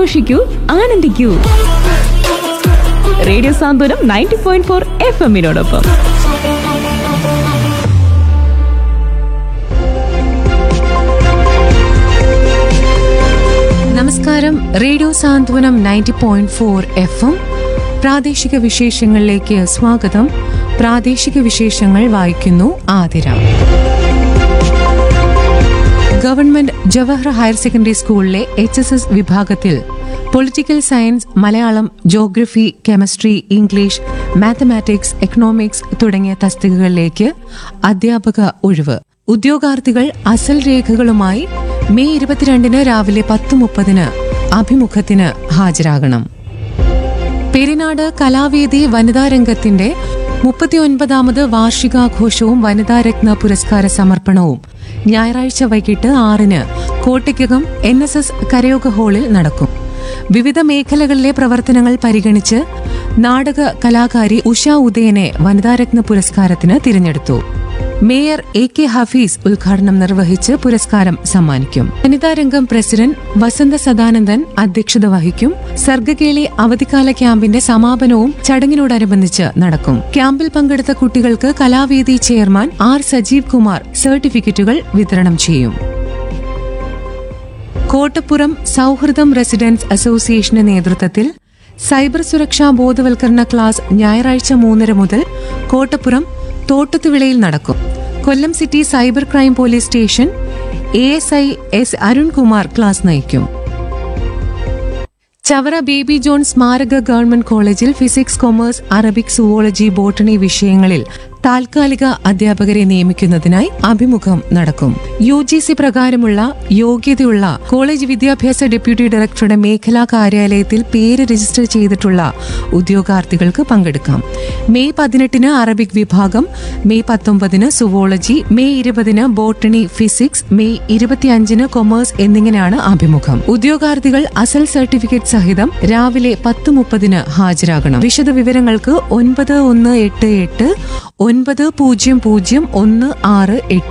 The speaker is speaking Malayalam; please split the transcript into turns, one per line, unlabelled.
ആഘോഷിക്കൂ ആനന്ദിക്കൂ radio Santhwanam ninety point four F എമ്മിനോടൊപ്പം
നമസ്കാരം radio Santhwanam ninety point four F M പ്രാദേശിക വിശേഷങ്ങളിലേക്ക് സ്വാഗതം പ്രാദേശിക വിശേഷങ്ങൾ വായിക്കുന്നു Athira government Jawahar higher secondary സ്കൂളിലെ എച്ച് എസ് എസ് വിഭാഗത്തിൽ political science Malayalam geography chemistry English mathematics economics തുടങ്ങിയ തസ്തികകളിലേക്ക് അധ്യാപക ഒഴിവ് ഉദ്യോഗാർത്ഥികൾ അസൽ രേഖകളുമായി മെയ് ഇരുപത്തിരണ്ടിന് രാവിലെ പത്ത് മുപ്പതിന് അഭിമുഖത്തിന് ഹാജരാകണം പെരിനാട് കലാവേദി വനിതാ രംഗത്തിന്റെ മുപ്പത്തിയൊൻപതാമത് വാർഷികാഘോഷവും വനിതാരത്ന പുരസ്കാര സമർപ്പണവും ഞായറാഴ്ച വൈകിട്ട് ആറിന് കോട്ടയ്ക്കകം എൻ എസ് എസ് കരയോഗ ഹാളിൽ നടക്കും വിവിധ മേഖലകളിലെ പ്രവർത്തനങ്ങൾ പരിഗണിച്ച് നാടക കലാകാരി ഉഷ ഉദയനെ വനിതാരത്ന പുരസ്കാരത്തിന് തിരഞ്ഞെടുത്തു മേയർ എ കെ ഹഫീസ് ഉദ്ഘാടനം നിർവഹിച്ച് പുരസ്കാരം സമ്മാനിക്കും വനിതാരംഗം പ്രസിഡന്റ് വസന്ത സദാനന്ദൻ അധ്യക്ഷത വഹിക്കും സർഗകേളി അവധിക്കാല ക്യാമ്പിന്റെ സമാപനവും ചടങ്ങിനോടനുബന്ധിച്ച് നടക്കും ക്യാമ്പിൽ പങ്കെടുത്ത കുട്ടികൾക്ക് കലാവേദി ചെയർമാൻ ആർ സജീവ് കുമാർ സർട്ടിഫിക്കറ്റുകൾ വിതരണം ചെയ്യും കോട്ടപ്പുറം സൗഹൃദം റെസിഡൻസ് അസോസിയേഷന്റെ നേതൃത്വത്തിൽ സൈബർ സുരക്ഷാ ബോധവൽക്കരണ ക്ലാസ് ഞായറാഴ്ച മൂന്നര മുതൽ കോട്ടപ്പുറം തോട്ടത്തുവിളയിൽ നടക്കും Kollam city cyber crime police station A S I S Arunkumar class നയിക്കും ചവറ ബേബി ജോൺ സ്മാരക ഗവൺമെന്റ് കോളേജിൽ physics commerce Arabic zoology botany വിഷയങ്ങളിൽ താൽക്കാലിക അധ്യാപകരെ നിയമിക്കുന്നതിനായി അഭിമുഖം നടക്കും യു ജി സി പ്രകാരമുള്ള യോഗ്യതയുള്ള കോളേജ് വിദ്യാഭ്യാസ ഡെപ്യൂട്ടി ഡയറക്ടറുടെ മേഖലാ കാര്യാലയത്തിൽ പേര് രജിസ്റ്റർ ചെയ്തിട്ടുള്ള ഉദ്യോഗാർത്ഥികൾക്ക് പങ്കെടുക്കാം മെയ് പതിനെട്ടിന് അറബിക് വിഭാഗം മെയ് പത്തൊമ്പതിന് സുവോളജി മെയ് ഇരുപതിന് ബോട്ടണി ഫിസിക്സ് മെയ് ഇരുപത്തിയഞ്ചിന് കൊമേഴ്സ് എന്നിങ്ങനെയാണ് അഭിമുഖം ഉദ്യോഗാർത്ഥികൾ അസൽ സർട്ടിഫിക്കറ്റ് സഹിതം രാവിലെ പത്ത് മുപ്പതിന് ഹാജരാകണം വിശദവിവരങ്ങൾക്ക് ഒൻപത് ഒന്ന് എട്ട് എട്ട് ഒൻപത് പൂജ്യം പൂജ്യം ഒന്ന് ആറ് എട്ട്